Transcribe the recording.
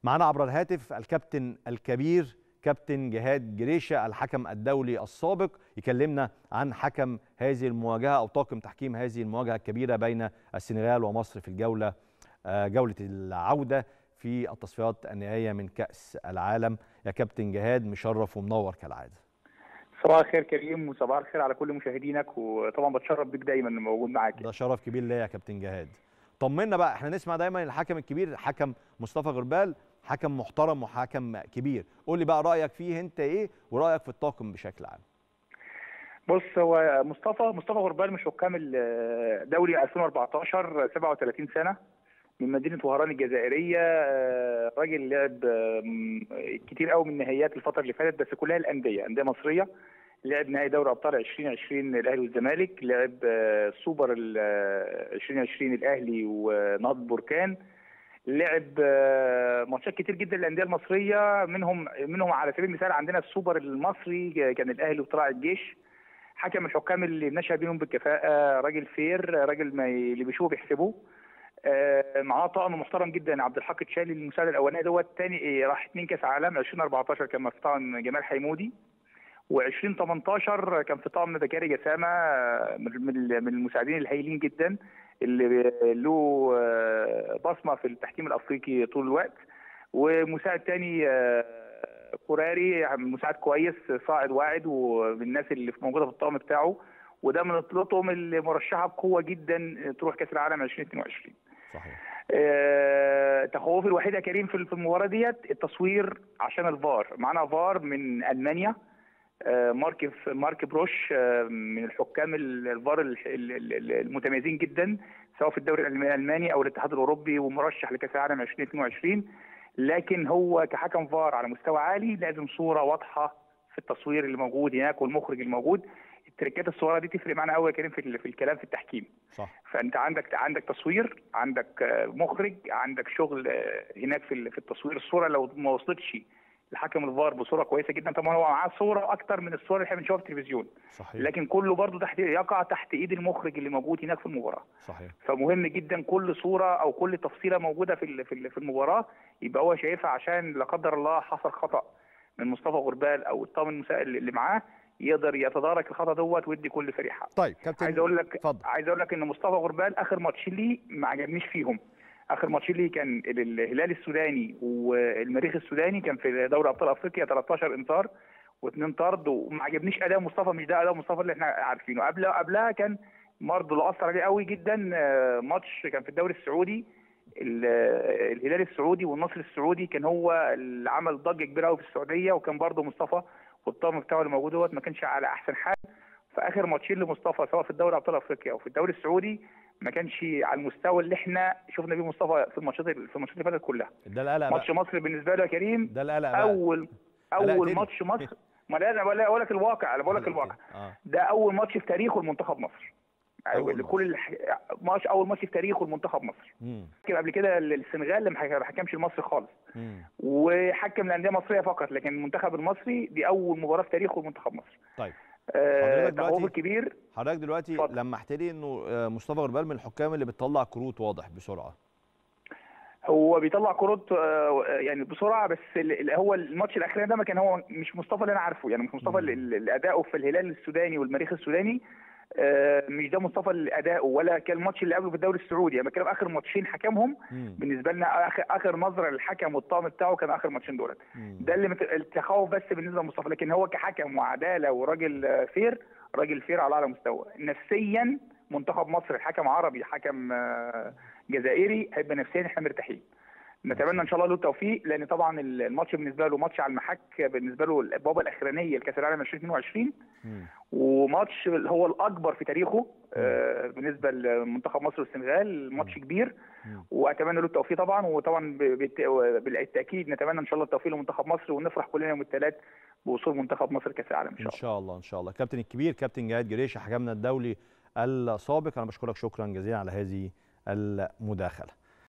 معنا عبر الهاتف الكابتن الكبير كابتن جهاد جريشة الحكم الدولي السابق يكلمنا عن حكم هذه المواجهة أو طاقم تحكيم هذه المواجهة الكبيرة بين السنغال ومصر في الجولة جولة العودة في التصفيات النهائية من كأس العالم يا كابتن جهاد مشرف ومنور كالعادة صباح الخير كريم وصباح الخير على كل مشاهدينك وطبعا بتشرف بيك دايما اني موجود معاك ده شرف كبير ليا يا كابتن جهاد طمنا بقى احنا نسمع دايما الحكم الكبير حكم مصطفى غربال حكم محترم وحكم كبير قول لي بقى رايك فيه انت ايه ورايك في الطاقم بشكل عام بص هو مصطفى مصطفى غربال من حكام الدوري 2014 37 سنه من مدينه وهران الجزائريه راجل لعب كتير قوي من نهائيات الفتره اللي فاتت بس كلها الانديه انديه مصريه لعب نهائي دوري ابطال 2020 الاهلي والزمالك لعب سوبر 2020 الاهلي ونهضه بركان لعب ماتشات كتير جدا للانديه المصريه منهم منهم على سبيل المثال عندنا السوبر المصري كان الاهلي وطلائع الجيش حكم الحكام اللي نشا بينهم بالكفاءه راجل فير راجل ما اللي بيشوفه بيحسبوه معاه طقم محترم جدا عبد الحق تشالي المساعد الاولاني دوت تاني راح اثنين كاس عالم 2014 كان في طقم جمال حيمودي و2018 كان في طقم بكاري جسامه من المساعدين الهايلين جدا اللي له بصمه في التحكيم الافريقي طول الوقت ومساعد تاني كوراري مساعد كويس صاعد واعد ومن الناس اللي موجوده في الطقم بتاعه وده من الطقم اللي مرشحه بقوه جدا تروح كاس العالم 2022 صحيح آه تخوفي الوحيد يا كريم في المباراه ديت التصوير عشان الفار معانا فار من المانيا آه مارك مارك بروش آه من الحكام الفار المتميزين جدا سواء في الدوري الالماني او الاتحاد الاوروبي ومرشح لكاس العالم 2022 لكن هو كحكم فار على مستوى عالي لازم صوره واضحه في التصوير اللي موجود هناك والمخرج الموجود التركات الصغيره دي تفرق معانا قوي يا كريم في, في الكلام في التحكيم صح فانت عندك عندك تصوير عندك مخرج عندك شغل هناك في في التصوير الصوره لو ما وصلتش لحكم الفار بصوره كويسه جدا طبعا هو معاه صوره اكتر من الصور اللي احنا بنشوفها في التلفزيون صحيح. لكن كله برضه تحت يقع تحت ايد المخرج اللي موجود هناك في المباراه صحيح فمهم جدا كل صوره او كل تفصيله موجوده في في المباراه يبقى هو شايفها عشان لا قدر الله حصل خطا من مصطفى غربال او الطاقم المساعد اللي معاه يقدر يتدارك الخطا دوت ويدي كل فريق حقه. طيب كابتن عايز اقول لك فضل. عايز اقول لك ان مصطفى غربال اخر ماتشين ليه ما عجبنيش فيهم. اخر ماتشين ليه كان الهلال السوداني والمريخ السوداني كان في دوري ابطال افريقيا 13 انذار واثنين طرد وما عجبنيش اداء مصطفى مش ده اداء مصطفى اللي احنا عارفينه قبلها قبلها كان برضه اللي اثر عليه قوي جدا ماتش كان في الدوري السعودي الهلال السعودي والنصر السعودي كان هو اللي عمل ضجه كبيره قوي في السعوديه وكان برضه مصطفى والطاقم بتاعه اللي موجود دوت ما كانش على احسن حال فاخر ماتشين لمصطفى سواء في الدوري ابطال افريقيا او في الدوري السعودي ما كانش على المستوى اللي احنا شفنا بيه مصطفى في الماتشات في الماتشات اللي فاتت كلها ده القلق ماتش مصر بالنسبه له يا كريم ده القلق بقى. اول اول ماتش مصر ما انا بقول لك الواقع انا بقول لك الواقع آه. ده اول ماتش في تاريخه لمنتخب مصر أول كل الح... ماتش اول ماتش في تاريخه لمنتخب مصر حكم قبل كده السنغال اللي ما حكمش لمصر خالص مم. وحكم الانديه المصريه فقط لكن المنتخب المصري دي اول مباراه في تاريخه لمنتخب مصر طيب آه حضرتك دلوقتي كبير حضرتك دلوقتي اتفضل. لمحت لي انه آه، مصطفى غربال من الحكام اللي بتطلع كروت واضح بسرعه هو بيطلع كروت آه، يعني بسرعه بس ال- هو الماتش الاخراني ده ما كان هو مش مصطفى اللي انا عارفه يعني مش مصطفى مم. اللي اللي اداؤه في الهلال السوداني والمريخ السوداني آه، مش ده مصطفى اللي اداؤه ولا كان الماتش اللي قبله في الدوري السعودي انا بتكلم اخر ماتشين حكمهم مم. بالنسبه لنا اخر اخر نظره للحكم والطاقم بتاعه كان اخر ماتشين دولت مم. ده اللي مت... التخوف بس بالنسبه لمصطفى لكن هو كحكم وعداله وراجل آه، فير راجل فير على اعلى مستوى نفسيا منتخب مصر الحكم عربي حكم آه، جزائري هيبقى نفسيا احنا مرتاحين نتمنى ان شاء الله له التوفيق لان طبعا الماتش بالنسبه له ماتش على المحك بالنسبه له البوابه الاخرانيه لكاس العالم 2022 مم. وماتش اللي هو الاكبر في تاريخه آه، بالنسبه لمنتخب مصر والسنغال ماتش كبير مم. واتمنى له التوفيق طبعا وطبعا ب- بالت- بالتاكيد نتمنى ان شاء الله التوفيق لمنتخب مصر ونفرح كلنا يوم الثلاث بوصول منتخب مصر كاس العالم ان شاء ان الله شاء الله ان شاء الله كابتن الكبير كابتن جهاد جريشه حكمنا الدولي السابق انا بشكرك شكرا جزيلا على هذه المداخله